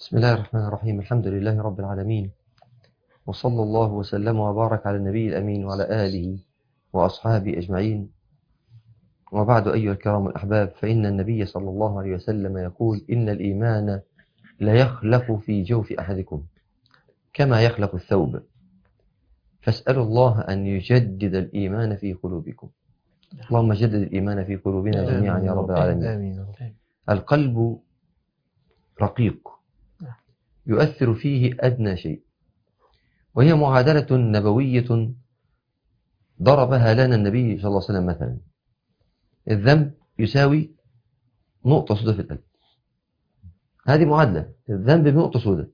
بسم الله الرحمن الرحيم الحمد لله رب العالمين وصلى الله وسلم وبارك على النبي الأمين وعلى آله وأصحابه أجمعين وبعد أيها الكرام الأحباب فإن النبي صلى الله عليه وسلم يقول إن الإيمان لا يخلق في جوف أحدكم كما يخلق الثوب فاسألوا الله أن يجدد الإيمان في قلوبكم اللهم جدد الإيمان في قلوبنا جميعا يا رب العالمين آمين يا رب. القلب رقيق يؤثر فيه أدنى شيء وهي معادلة نبوية ضربها لنا النبي صلى الله عليه وسلم مثلا الذنب يساوي نقطة سوداء في القلب هذه معادلة الذنب بنقطة سوداء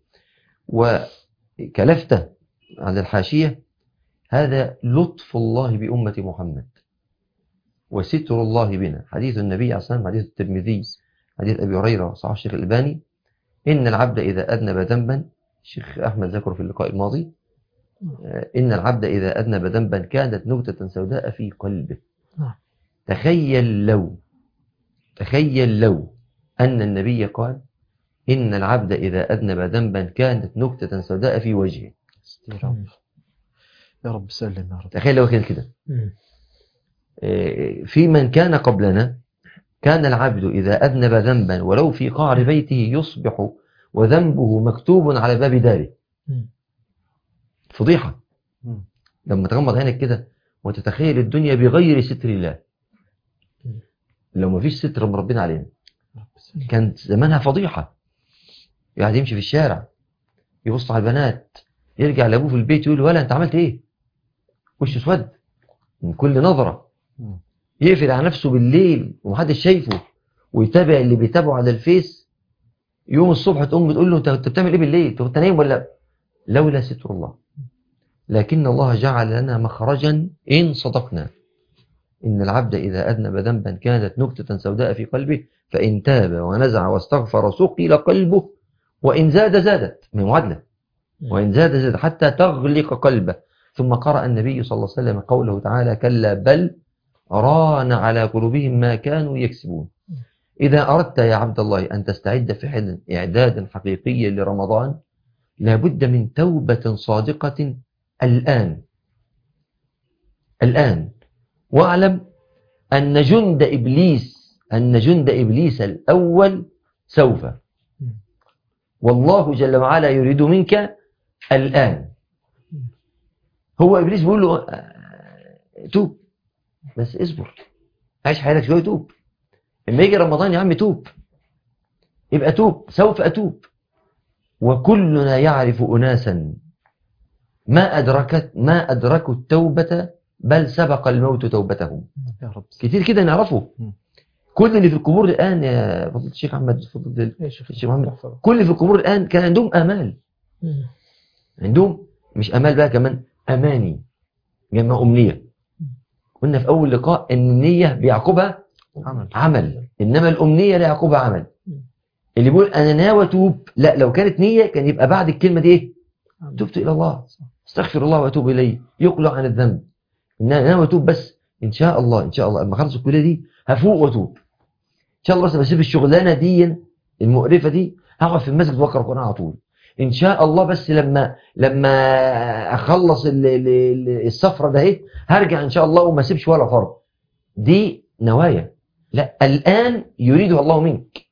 وكلفتة على الحاشية هذا لطف الله بأمة محمد وستر الله بنا حديث النبي عليه الصلاة والسلام حديث الترمذي حديث أبي هريرة صحيح الشيخ الألباني إن العبد إذا أذنب ذنبا الشيخ أحمد ذكره في اللقاء الماضي آه، إن العبد إذا أذنب ذنبا كانت نكتة سوداء في قلبه نعم. تخيل لو تخيل لو أن النبي قال إن العبد إذا أذنب ذنبا كانت نكتة سوداء في وجهه يا رب يا رب سلم يا رب تخيل لو كان كده مم. آه، في من كان قبلنا كان العبد إذا أذنب ذنبا ولو في قعر بيته يصبح وذنبه مكتوب على باب داره مم. فضيحة مم. لما تغمض عينك كده وتتخيل الدنيا بغير ستر الله مم. لو ما فيش ستر من ربنا علينا يا رب سلم. كانت زمانها فضيحة قاعد يمشي في الشارع يبص على البنات يرجع لابوه في البيت يقول له ولا انت عملت ايه وشه اسود من كل نظرة مم. يقفل على نفسه بالليل ومحدش شايفه ويتابع اللي بيتابعه على الفيس يوم الصبح تقوم بتقول له انت أنت بتعمل ايه بالليل انت كنت نايم ولا لولا ستر الله لكن الله جعل لنا مخرجا ان صدقنا ان العبد اذا اذنب ذنبا كانت نكته سوداء في قلبه فان تاب ونزع واستغفر سقل قلبه وان زاد زادت من معادله وإن زاد زاد حتى تغلق قلبه ثم قرأ النبي صلى الله عليه وسلم قوله تعالى كلا بل ران على قلوبهم ما كانوا يكسبون إذا أردت يا عبد الله أن تستعد فعلا إعدادا حقيقيا لرمضان لابد من توبة صادقة الآن الآن واعلم أن جند إبليس أن جند إبليس الأول سوف والله جل وعلا يريد منك الآن هو إبليس بيقول له آه، توب بس اصبر عيش حياتك شوية توب لما يجي رمضان يا عم توب يبقى توب سوف أتوب وكلنا يعرف أناسا ما أدركت ما أدركوا التوبة بل سبق الموت توبتهم يا رب كتير كده نعرفه مم. كل اللي في القبور الآن يا فضيلة الشيخ أحمد فضيلة يا شيخ الشيخ محمد يحفظك. كل اللي في القبور الآن كان عندهم آمال مم. عندهم مش امال بقى كمان اماني جمع امنيه قلنا في اول لقاء ان النيه بيعقبها عمل عمل انما الامنيه لا يعقبها عمل مم. اللي بيقول انا ناوي اتوب لا لو كانت نيه كان يبقى بعد الكلمه دي ايه عمل. تبت الى الله استغفر الله واتوب اليه يقلع عن الذنب ان انا ناوي اتوب بس ان شاء الله ان شاء الله لما اخلص الكليه دي هفوق واتوب ان شاء الله بس بسيب الشغلانه دي المقرفه دي هقعد في المسجد واقرا القران على طول ان شاء الله بس لما لما اخلص ال- ال- ال- السفره ده اهي هرجع ان شاء الله وما اسيبش ولا فرض دي نوايا لا الان يريدها الله منك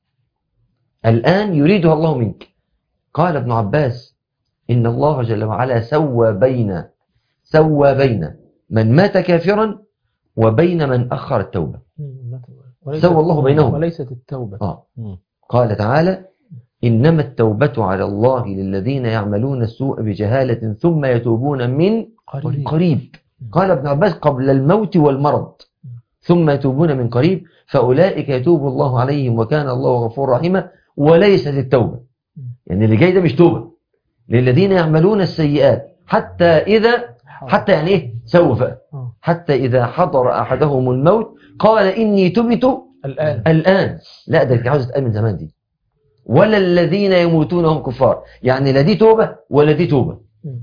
الان يريدها الله منك قال ابن عباس ان الله جل وعلا سوى بين سوى بين من مات كافرا وبين من اخر التوبه مم. وليست- سوى الله بينهم. وليست التوبة اه مم. قال تعالى إنما التوبة على الله للذين يعملون السوء بجهالة ثم يتوبون من قريب قريب قال ابن عباس قبل الموت والمرض ثم يتوبون من قريب فأولئك يتوب الله عليهم وكان الله غفورا رحيما وليست التوبة يعني اللي جاي ده مش توبة للذين يعملون السيئات حتى إذا حتى يعني إيه سوف آه. حتى إذا حضر أحدهم الموت قال إني تبت الآن الآن لا ده كان عاوز تتقال من زمان دي ولا الذين يموتون هم كفار يعني لا دي توبة ولا دي توبة مم.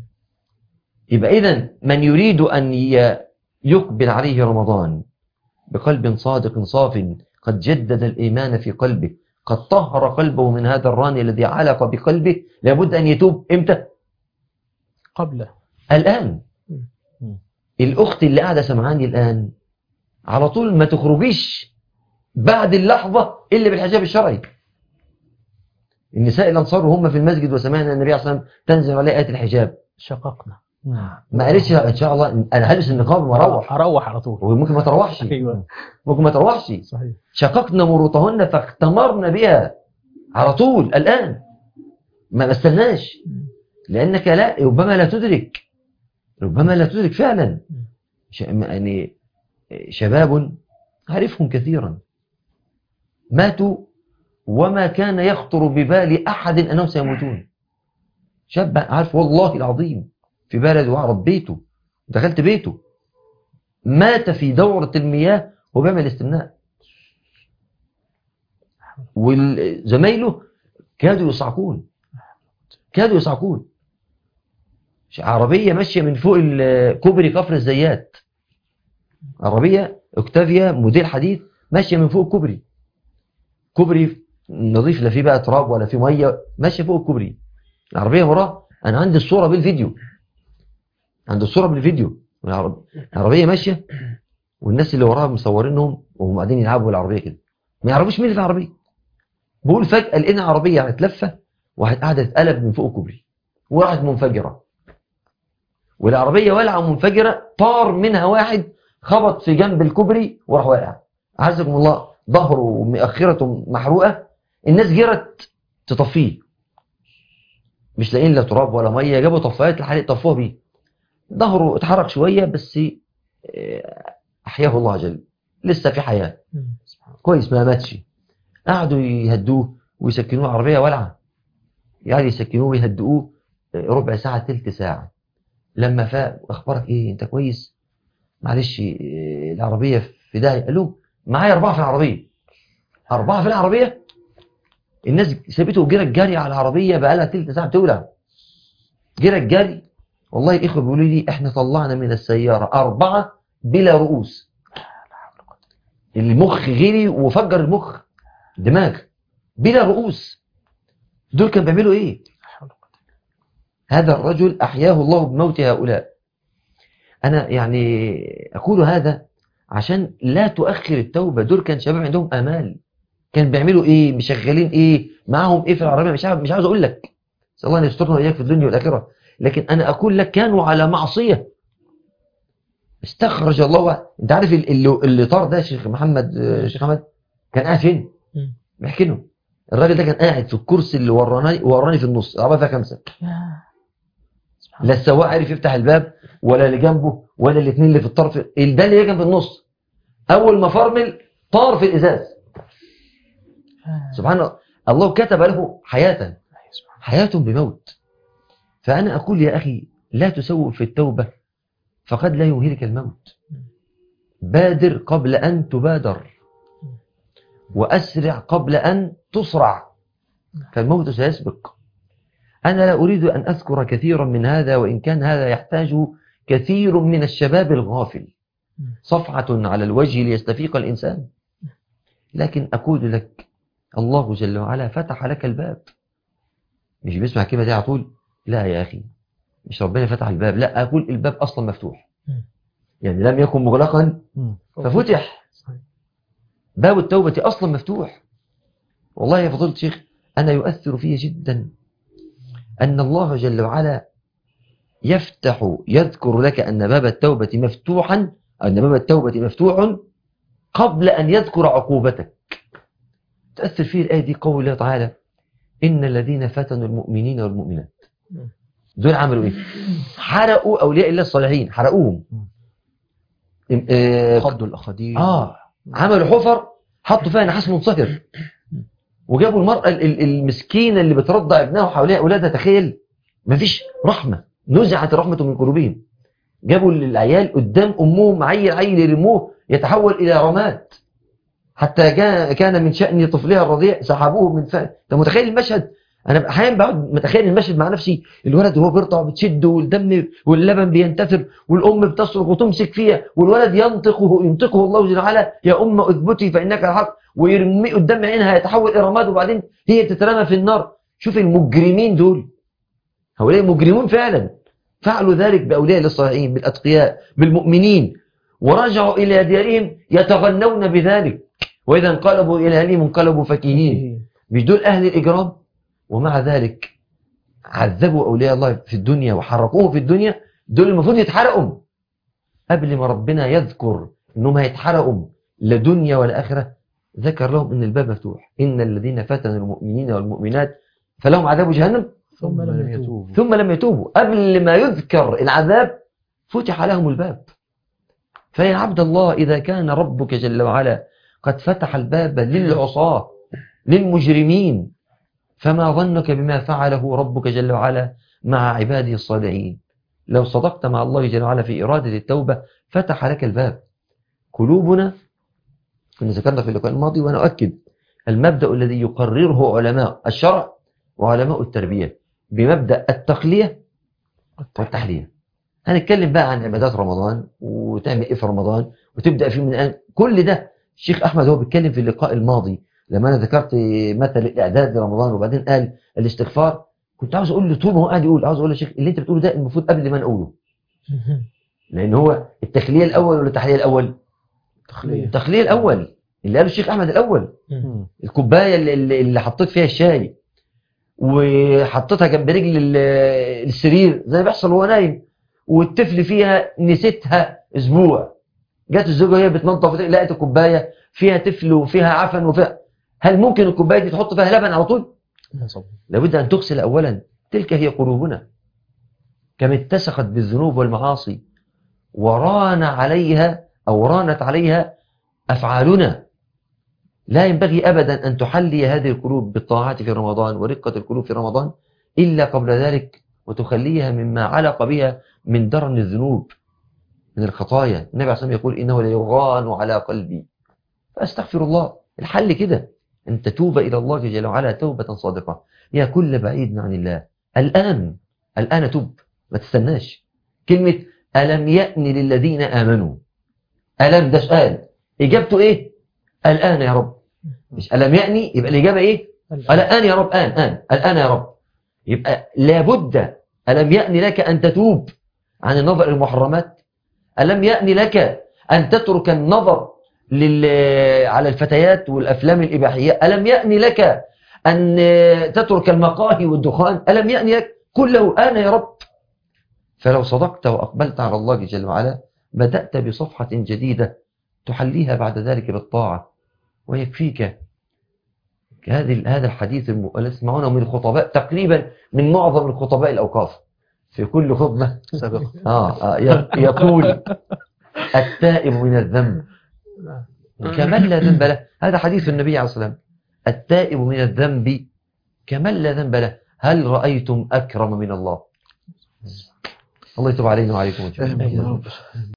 يبقى إذا من يريد أن ي- يقبل عليه رمضان بقلب صادق صاف قد جدد الإيمان في قلبه قد طهر قلبه من هذا الران الذي علق بقلبه لابد أن يتوب إمتى؟ قبل الآن مم. الأخت اللي قاعدة سمعاني الآن على طول ما تخرجيش بعد اللحظة إلا بالحجاب الشرعي النساء الأنصار وهم في المسجد وسمعنا النبي عليه الصلاة والسلام تنزل عليه آية الحجاب شققنا ما قالتش إن شاء الله أنا هلبس النقاب واروح اروح على طول وممكن ما تروحش ايوه ممكن ما تروحش صحيح شققنا مروطهن فاختمرنا بها على طول الآن ما استناش لأنك لا ربما لا تدرك ربما لا تدرك فعلا ش- يعني شباب أعرفهم كثيرا ماتوا وما كان يخطر ببال أحد أنهم سيموتون شاب عارف والله العظيم في بلد وأعرف بيته دخلت بيته مات في دورة المياه وبيعمل استمناء وزمايله كادوا يصعقون كادوا يصعقون ش- عربية ماشية من فوق ال- كوبري كفر الزيات عربية اوكتافيا موديل حديث ماشية من فوق الكوبري كوبري نظيف لا فيه بقى تراب ولا فيه مية ماشية فوق الكوبري العربية وراه أنا عندي الصورة بالفيديو عندي الصورة بالفيديو العرب- العربية ماشية والناس اللي وراها مصورينهم وهم قاعدين يلعبوا بالعربية كده ما يعرفوش مين اللي في العربية بقول فجأة لقينا عربية هتلفة واحد قاعدة تتقلب من فوق الكوبري وراحت منفجرة والعربية والعة منفجرة طار منها واحد خبط في جنب الكوبري وراح واقع عزكم الله ظهره ومؤخرته محروقة الناس جرت تطفيه مش لاقيين لا تراب ولا مية جابوا طفايات الحريق طفوها بيه ظهره اتحرك شوية بس آه، أحياه الله جل لسه في حياة كويس ما ماتش قعدوا يهدوه ويسكنوه عربية ولعة يعني يسكنوه ويهدئوه ربع ساعة تلت ساعة لما فاق اخبارك ايه انت كويس معلش إيه، العربية في داهية قال له معايا أربعة في العربية أربعة في العربية الناس سابته وجرت جري على العربية بقى لها تلت ساعة بتولع جرت جري والله الإخوة بيقولوا لي احنا طلعنا من السيارة أربعة بلا رؤوس المخ غلي وفجر المخ دماغ بلا رؤوس دول كانوا بيعملوا ايه هذا الرجل أحياه الله بموت هؤلاء أنا يعني أقول هذا عشان لا تؤخر التوبة دول كان شباب عندهم آمال كان بيعملوا إيه مشغلين إيه معاهم إيه في العربية مش عارف مش عاوز أقول لك نسأل الله أن يسترنا وإياك في الدنيا والآخرة لكن أنا أقول لك كانوا على معصية استخرج الله أنت عارف اللي, اللي طار ده شيخ محمد آه، شيخ محمد كان قاعد فين؟ مم. بيحكي له الراجل ده كان قاعد في الكرسي اللي وراني وراني في النص العربية فيها خمسة لا السواق عرف يفتح الباب ولا اللي جنبه ولا الاثنين اللي في الطرف ده اللي كان في النص اول ما فرمل طار في الازاز سبحان الله الله كتب له حياة حياة بموت فأنا أقول يا أخي لا تسوء في التوبة فقد لا يمهلك الموت بادر قبل أن تبادر وأسرع قبل أن تسرع فالموت سيسبق أنا لا أريد أن أذكر كثيرا من هذا وإن كان هذا يحتاج كثير من الشباب الغافل صفعة على الوجه ليستفيق الإنسان لكن أقول لك الله جل وعلا فتح لك الباب مش بيسمع الكلمة دي على طول لا يا أخي مش ربنا فتح الباب لا أقول الباب أصلا مفتوح يعني لم يكن مغلقا ففتح باب التوبة أصلا مفتوح والله يا فضيلة الشيخ أنا يؤثر في جدا أن الله جل وعلا يفتح يذكر لك أن باب التوبة مفتوحا أن باب التوبة مفتوح قبل أن يذكر عقوبتك تأثر فيه الآية دي قول الله تعالى إن الذين فتنوا المؤمنين والمؤمنات دول عملوا إيه حرقوا أولياء الله الصالحين حرقوهم آه، خضوا الأخاديد آه عملوا حفر حطوا فيها نحاس منصهر وجابوا المرأة ال- ال- المسكينة اللي بترضع ابنها وحواليها أولادها تخيل مفيش رحمة نزعت الرحمة من قلوبهم جابوا العيال قدام أمهم عيل عيل يرموه يتحول إلى رماد حتى جاء كان من شأن طفلها الرضيع سحبوه من ف... أنت متخيل المشهد انا احيانا بقعد متخيل المشهد مع نفسي الولد وهو بيرضع بتشده والدم واللبن بينتثر والام بتصرخ وتمسك فيها والولد ينطقه ينطقه الله جل وعلا يا ام اثبتي فانك الحق ويرمي قدام عينها يتحول الى رماد وبعدين هي تترمى في النار شوف المجرمين دول هؤلاء مجرمون فعلا فعلوا ذلك باولياء الصالحين بالاتقياء بالمؤمنين ورجعوا الى ديارهم يتغنون بذلك واذا انقلبوا الى اهلهم انقلبوا فكهين مش دول اهل الاجرام ومع ذلك عذبوا أولياء الله في الدنيا وحرقوهم في الدنيا دول المفروض يتحرقوا قبل ما ربنا يذكر انهم هيتحرقوا لا دنيا ولا آخرة ذكر لهم ان الباب مفتوح ان الذين فتنوا المؤمنين والمؤمنات فلهم عذاب جهنم ثم لم يتوبوا ثم لم يتوبوا قبل ما يذكر العذاب فتح لهم الباب فيا عبد الله إذا كان ربك جل وعلا قد فتح الباب للعصاة للمجرمين فما ظنك بما فعله ربك جل وعلا مع عباده الصالحين لو صدقت مع الله جل وعلا في إرادة التوبة فتح لك الباب قلوبنا كنا ذكرنا في اللقاء الماضي وأنا أؤكد المبدأ الذي يقرره علماء الشرع وعلماء التربية بمبدأ التقلية والتحلية هنتكلم بقى عن عبادات رمضان وتعمل ايه في رمضان وتبدأ فيه من الآن كل ده الشيخ أحمد هو بيتكلم في اللقاء الماضي لما أنا ذكرت مثل الإعداد لرمضان وبعدين قال الاستغفار كنت عاوز أقول له طول ما هو قاعد يقول عاوز أقول له يا شيخ اللي أنت بتقوله ده المفروض قبل ما نقوله لأن هو التخلية الأول ولا التحلية الأول تخلية التخلية الأول اللي قاله الشيخ أحمد الأول مم. الكوباية اللي, اللي اللي حطيت فيها الشاي وحطيتها جنب رجل ال- السرير زي ما بيحصل وهو نايم والطفل فيها نسيتها اسبوع جت الزوجه وهي بتنظف لقت الكوبايه فيها طفل وفيها عفن وفيها هل ممكن الكوبايه دي تحط فيها لبن على طول؟ لا صبر. لابد ان تغسل اولا تلك هي قلوبنا كم اتسخت بالذنوب والمعاصي وران عليها او رانت عليها افعالنا لا ينبغي ابدا ان تحلي هذه القلوب بالطاعات في رمضان ورقه القلوب في رمضان الا قبل ذلك وتخليها مما علق بها من درن الذنوب من الخطايا النبي عليه الصلاه والسلام يقول انه ليغان على قلبي فاستغفر الله الحل كده ان تتوب الى الله جل وعلا توبه صادقه يا كل بعيد عن الله الان الان توب ما تستناش كلمه الم يأن للذين امنوا الم ده سؤال اجابته ايه الان يا رب مش الم يأني يبقى الاجابه ايه الان يا رب الان الان الان يا رب يبقى لابد ألم يأن لك أن تتوب عن النظر المحرمات ألم يأن لك أن تترك النظر لل... على الفتيات والأفلام الإباحية ألم يأن لك أن تترك المقاهي والدخان ألم يأن لك كله أنا يا رب فلو صدقت وأقبلت على الله جل وعلا بدأت بصفحة جديدة تحليها بعد ذلك بالطاعة ويكفيك هذه هذا الحديث الم- الذي تسمعونه من الخطباء تقريبا من معظم الخطباء الأوقاف في كل خطبة سابقا آه آه ي- يقول التائب من الذنب كمن لا ذنب له هذا حديث النبي عليه الصلاة والسلام التائب من الذنب كمن لا ذنب له هل رأيتم أكرم من الله الله يتوب علينا وعليكم إن شاء الله آمين يا رب.